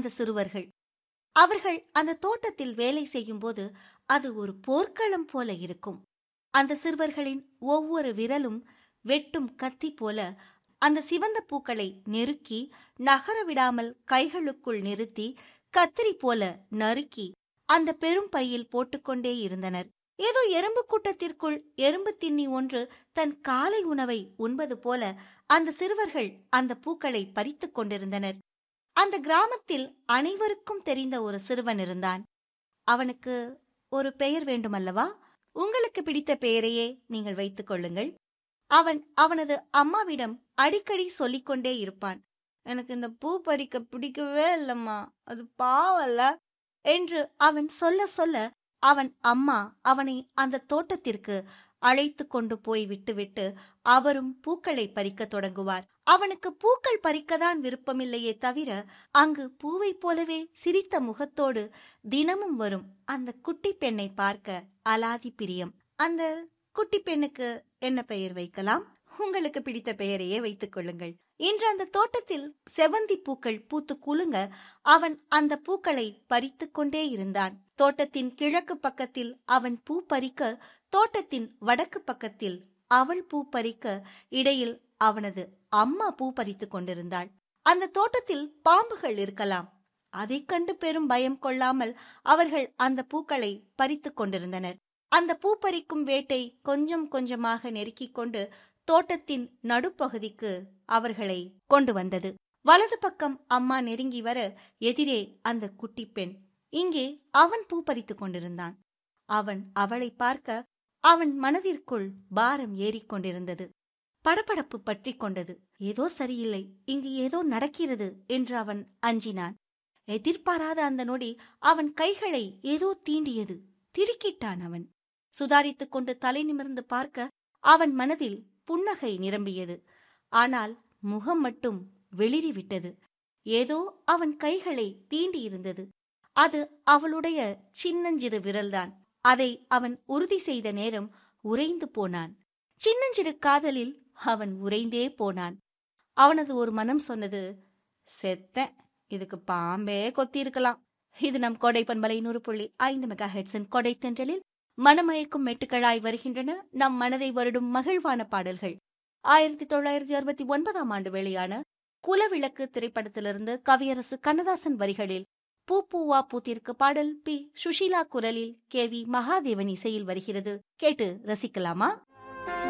அந்த சிறுவர்கள் அவர்கள் அந்த தோட்டத்தில் வேலை செய்யும்போது அது ஒரு போர்க்களம் போல இருக்கும் அந்த சிறுவர்களின் ஒவ்வொரு விரலும் வெட்டும் கத்தி போல அந்த சிவந்த பூக்களை நெருக்கி நகர விடாமல் கைகளுக்குள் நிறுத்தி கத்திரி போல நறுக்கி அந்த பெரும் பையில் போட்டுக்கொண்டே இருந்தனர் ஏதோ எறும்பு கூட்டத்திற்குள் எறும்பு தின்னி ஒன்று தன் காலை உணவை உண்பது போல அந்த சிறுவர்கள் அந்த பூக்களை பறித்துக் கொண்டிருந்தனர் அந்த கிராமத்தில் அனைவருக்கும் தெரிந்த ஒரு சிறுவன் இருந்தான் அவனுக்கு ஒரு பெயர் வேண்டுமல்லவா உங்களுக்கு பிடித்த பெயரையே நீங்கள் வைத்துக் கொள்ளுங்கள் அவன் அவனது அம்மாவிடம் அடிக்கடி சொல்லிக்கொண்டே இருப்பான் எனக்கு இந்த பூ பறிக்க பிடிக்கவே இல்லம்மா அது பாவல்ல என்று அவன் சொல்ல சொல்ல அவன் அம்மா அவனை அந்த தோட்டத்திற்கு அழைத்து கொண்டு போய் விட்டுவிட்டு அவரும் பூக்களை பறிக்கத் தொடங்குவார் அவனுக்கு பூக்கள் பறிக்கத்தான் விருப்பமில்லையே தவிர அங்கு பூவைப் போலவே சிரித்த முகத்தோடு தினமும் வரும் அந்த குட்டி பெண்ணை பார்க்க அலாதி பிரியம் அந்த குட்டி பெண்ணுக்கு என்ன பெயர் வைக்கலாம் உங்களுக்கு பிடித்த பெயரையே வைத்துக் கொள்ளுங்கள் இன்று அந்த தோட்டத்தில் செவந்தி பூக்கள் பூத்து குலுங்க அவன் அந்த பூக்களை பறித்துக் கொண்டே இருந்தான் தோட்டத்தின் கிழக்கு பக்கத்தில் அவன் பூ பறிக்க தோட்டத்தின் வடக்கு பக்கத்தில் அவள் பூ பறிக்க இடையில் அவனது அம்மா பூ பறித்துக் கொண்டிருந்தாள் அந்த தோட்டத்தில் பாம்புகள் இருக்கலாம் அதைக் கண்டு பெரும் பயம் கொள்ளாமல் அவர்கள் அந்த பூக்களை பறித்துக் கொண்டிருந்தனர் அந்த பூ பறிக்கும் வேட்டை கொஞ்சம் கொஞ்சமாக நெருக்கிக் கொண்டு தோட்டத்தின் நடுப்பகுதிக்கு அவர்களை கொண்டு வந்தது வலது பக்கம் அம்மா நெருங்கி வர எதிரே அந்த குட்டி பெண் இங்கே அவன் பூ பறித்துக் கொண்டிருந்தான் அவன் அவளை பார்க்க அவன் மனதிற்குள் பாரம் ஏறிக்கொண்டிருந்தது படபடப்பு பற்றி கொண்டது ஏதோ சரியில்லை இங்கு ஏதோ நடக்கிறது என்று அவன் அஞ்சினான் எதிர்பாராத அந்த நொடி அவன் கைகளை ஏதோ தீண்டியது திடுக்கிட்டான் அவன் சுதாரித்துக் கொண்டு தலை நிமிர்ந்து பார்க்க அவன் மனதில் புன்னகை நிரம்பியது ஆனால் முகம் மட்டும் வெளிறிவிட்டது ஏதோ அவன் கைகளை தீண்டியிருந்தது அது அவளுடைய சின்னஞ்சிறு விரல்தான் அதை அவன் உறுதி செய்த நேரம் உறைந்து போனான் சின்னஞ்சிறு காதலில் அவன் உறைந்தே போனான் அவனது ஒரு மனம் சொன்னது செத்த இதுக்கு பாம்பே கொத்தியிருக்கலாம் இது நம் கொடை பண்பலை நூறு புள்ளி ஐந்து மெகா ஹெட்ஸின் கொடை தென்றலில் மனமயக்கும் மெட்டுக்களாய் வருகின்றன நம் மனதை வருடும் மகிழ்வான பாடல்கள் ஆயிரத்தி தொள்ளாயிரத்தி அறுபத்தி ஒன்பதாம் ஆண்டு வெளியான குலவிளக்கு திரைப்படத்திலிருந்து கவியரசு கண்ணதாசன் வரிகளில் பூ பூவா பூத்திற்கு பாடல் பி சுஷீலா குரலில் கே வி மகாதேவன் இசையில் வருகிறது கேட்டு ரசிக்கலாமா